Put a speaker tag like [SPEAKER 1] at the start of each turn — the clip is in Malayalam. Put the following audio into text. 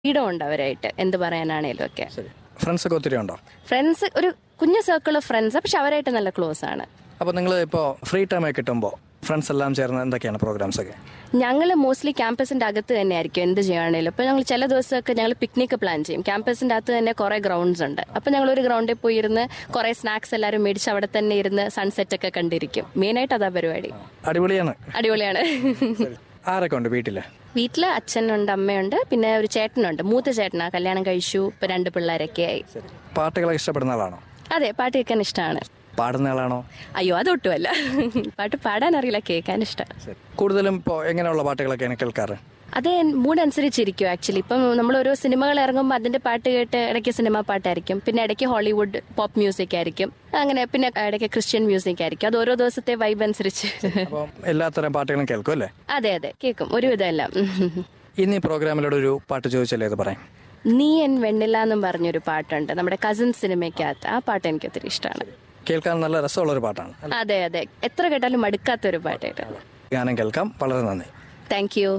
[SPEAKER 1] ഫ്രീഡം ഉണ്ട് അവരായിട്ട് എന്ത് പറയാനാണേലും ഒക്കെ
[SPEAKER 2] ശരി ഫ്രണ്ട്സ് ഒക്കെ ഒത്തിരി ഉണ്ടോ
[SPEAKER 1] ഫ്രണ്ട്സ് ഒരു കുഞ്ഞു സർക്കിൾ ഓഫ് ഫ്രണ്ട്സ് പക്ഷെ അവരായിട്ട് നല്ല ക്ലോസ് ആണ്
[SPEAKER 2] അപ്പോൾ നിങ്ങൾ ഇപ്പോൾ ഫ്രീ ടൈം ഒക്കെ കിട്ടുമ്പോൾ ഫ്രണ്ട്സ് എല്ലാം ചേർന്ന് എന്തൊക്കെയാണ് പ്രോഗ്രാംസ് ഒക്കെ
[SPEAKER 1] ഞങ്ങൾ മോസ്റ്റ്ലി ക്യാമ്പസിന്റെ അകത്ത് തന്നെ ആയിരിക്കും എന്ത് ചെയ്യുകയാണെങ്കിലും അപ്പോൾ ഞങ്ങൾ ചില ദിവസമൊക്കെ ഞങ്ങൾ പിക്നിക് പ്ലാൻ ചെയ്യും ക്യാമ്പസിന്റെ അകത്ത് തന്നെ കുറേ ഗ്രൗണ്ട്സ് ഉണ്ട് അപ്പോൾ ഞങ്ങൾ ഒരു ഗ്രൗണ്ടിൽ പോയി ഇരുന്ന് കുറേ സ്നാക്സ് എല്ലാവരും മേടിച്ച് അവിടെ തന്നെ ഇരുന്ന് സൺസെറ്റ് ഒക്കെ കണ്ടിരിക്കും മെയിനായിട്ട് അതാ പരിപാടി
[SPEAKER 2] അടിപൊളിയാണ്
[SPEAKER 1] അടിപൊളിയാണ്
[SPEAKER 2] ആരൊക്കെ ഉണ്ട് വീട്ടിൽ
[SPEAKER 1] വീട്ടില് അച്ഛനുണ്ട് അമ്മയുണ്ട് പിന്നെ ഒരു ചേട്ടനുണ്ട് മൂത്ത ചേട്ടനാ കല്യാണം കഴിച്ചു ഇപ്പൊ രണ്ട് പിള്ളേരൊക്കെ ആയി
[SPEAKER 2] പാട്ടുകളൊക്കെ ഇഷ്ടപ്പെടുന്ന ആളാണോ
[SPEAKER 1] അതെ പാട്ട് കേൾക്കാൻ ഇഷ്ടമാണ്
[SPEAKER 2] പാടുന്ന ആളാണോ
[SPEAKER 1] അയ്യോ അതൊട്ടുമല്ല പാട്ട് പാടാൻ അറിയില്ല കേൾക്കാൻ ഇഷ്ടമാണ്
[SPEAKER 2] കൂടുതലും ഇപ്പോൾ എങ്ങനെയുള്ള പാട്ടുകളൊക്കെയാണ് കേൾക്കാറ്
[SPEAKER 1] അത് മൂഡ് അനുസരിച്ചിരിക്കും ആക്ച്വലി ഇപ്പം നമ്മൾ ഓരോ സിനിമകൾ ഇറങ്ങുമ്പോൾ അതിന്റെ പാട്ട് കേട്ട് ഇടയ്ക്ക് സിനിമ പാട്ടായിരിക്കും പിന്നെ ഇടയ്ക്ക് ഹോളിവുഡ് പോപ്പ് മ്യൂസിക് ആയിരിക്കും അങ്ങനെ പിന്നെ ഇടയ്ക്ക് ക്രിസ്ത്യൻ മ്യൂസിക് ആയിരിക്കും അത് ഓരോ ദിവസത്തെ വൈബ് അനുസരിച്ച്
[SPEAKER 2] അപ്പം എല്ലാത്തരം പാട്ടുകളും കേൾക്കും അല്ലേ
[SPEAKER 1] അതെ അതെ കേൾക്കും ഒരുവിധം എല്ലാം
[SPEAKER 2] ഇന്ന് ഈ പ്രോഗ്രാമിലൂടെ ഒരു പാട്ട് ചോദിച്ചല്ലേ ഇത് പറയാം
[SPEAKER 1] നീ എൻ വെണ്ണില്ല എന്നും പറഞ്ഞൊരു പാട്ടുണ്ട് നമ്മുടെ കസിൻ സിനിമയ്ക്കകത്ത് ആ പാട്ട് എനിക്ക് ഒത്തിരി ഇഷ്ടമാണ്
[SPEAKER 2] കേൾക്കാൻ നല്ല രസമുള്ള ഒരു പാട്ടാണ്
[SPEAKER 1] അതെ അതെ എത്ര കേട്ടാലും മടുക്കാത്ത ഒരു പാട്ടായിട്ട്
[SPEAKER 2] ഗാനം കേൾക്കാം വളരെ നന്ദി
[SPEAKER 1] താങ്ക് യു